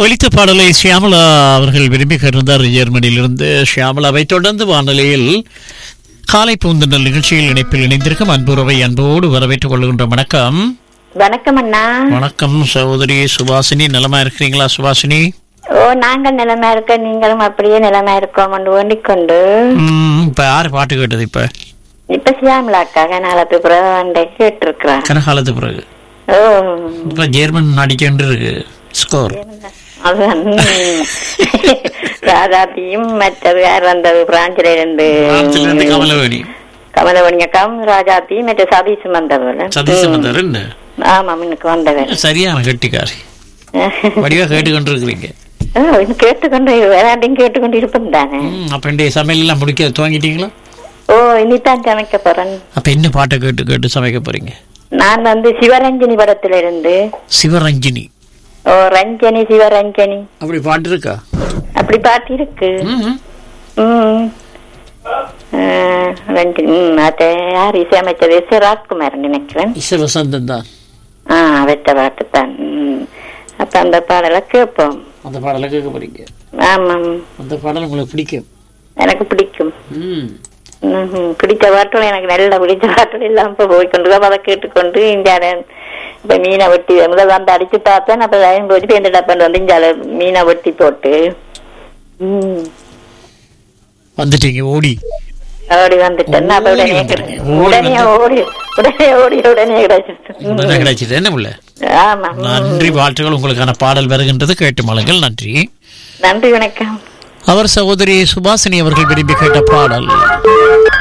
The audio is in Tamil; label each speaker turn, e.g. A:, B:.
A: ஒலித்த பாடலை ஷியாமலா அவர்கள் விரும்பி கருந்தார் ஜெர்மனியிலிருந்து ஷியாமலாவை தொடர்ந்து வானொலியில் காலை பூந்தண்டல் நிகழ்ச்சியில் இணைப்பில் இணைந்திருக்கும் அன்புறவை அன்போடு வரவேற்றுக் கொள்கின்ற வணக்கம்
B: வணக்கம் அண்ணா
A: வணக்கம் சகோதரி சுபாசினி நலமா இருக்கிறீங்களா சுபாசினி
B: ஓ நாங்கள் நிலைமை இருக்க நீங்களும் அப்படியே நிலைமை இருக்கோம் வேண்டிக் கொண்டு
A: ம், இப்ப யாரு பாட்டு கேட்டது இப்ப
B: இப்ப சியாமலாக்காக நாளத்து பிறகு கேட்டிருக்கிறேன்
A: கனகாலத்து பிறகு
B: ஓ
A: இப்ப ஜெர்மன் நடிக்கின்ற இருக்கு ஸ்கோர்
B: அதுதான் ராஜாத்தியும் மற்றது யார் வந்தது பிரான்சில இருந்து
A: இருந்து கமலவேணி
B: கமலவணியக்கம் ராஜாத்தியும் மற்ற சதீஷும் வந்தவர்
A: சதீஷ் வந்தாரு என்ன?
B: ஆமா இன்னைக்கு வந்தவர்
A: சரியான கட்டிக்காரி வடிவா கேட்டுக்கொண்டு இருக்கிறீங்க
B: ஓ, இன்னும் கேட்டுக்கொண்டு வேறாண்டையும் கேட்டுக்கொண்டு இருப்பேன் தானே
A: ம், அப்ப இன்றைய சமையல் எல்லாம் முடிக்க துவங்கிட்டீங்களா
B: ஓ இனித்தான் சமைக்க போறேன்
A: அப்ப என்ன பாட்டை கேட்டு கேட்டு சமைக்க போறீங்க
B: நான் வந்து சிவரஞ்சனி படத்துல இருந்து
A: சிவரஞ்சினி
B: ஓ ரஞ்சனி சிவரஞ்சனி
A: அப்படி பாட்டு இருக்கா
B: அப்படி பாட்டு இருக்கு
A: ம்.
B: ம் அஹ், ரஞ்சனி ம் அது யார் இசையமைச்சது எஸ் ராஜ்குமார் நினைக்கிறேன்
A: இசை வசந்தம் தான்
B: ஆ வெட்ட பாட்டு தான் ம். அப்ப அந்த பாடலை கேட்போம்
A: அந்த பாடலை கேட்க போறீங்க
B: ஆமாம்
A: அந்த பாடல் உங்களுக்கு பிடிக்கும்
B: எனக்கு பிடிக்கும்
A: ம்.
B: ம்ஹும். பிடிச்ச பாட்டுகள் எனக்கு நல்ல பிடிச்ச பாட்டுகள் எல்லாம் இப்ப போய்கொண்டு அதை கேட்டுக்கொண்டு இஞ்சால இப்ப மீனை வெட்டி முதல் வந்து அடிச்சு பார்த்தேன் அப்ப லைன் போட்டு இந்த டப்பன் வந்து இஞ்சால மீனை வெட்டி போட்டு ம்
A: வந்துட்டீங்க ஓடி
B: ஓடி வந்துட்டேன் அப்ப
A: ஓடி
B: உடனே
A: வந்துட்டீங்க.
B: கிடை-
A: ஓடி
B: உடனே ஓடி உடனே ஓடி உடனே கிடைச்சிட்டு
A: உடனே கிடைச்சிட்டு என்ன உள்ள
B: ஆமா ம்.
A: நன்றி வாழ்த்துக்கள் உங்களுக்கான பாடல் வருகின்றது கேட்டு மலங்கள் நன்றி
B: நன்றி வணக்கம்
A: அவர் சகோதரி சுபாசினி அவர்கள் விரும்பி கேட்ட பாடல்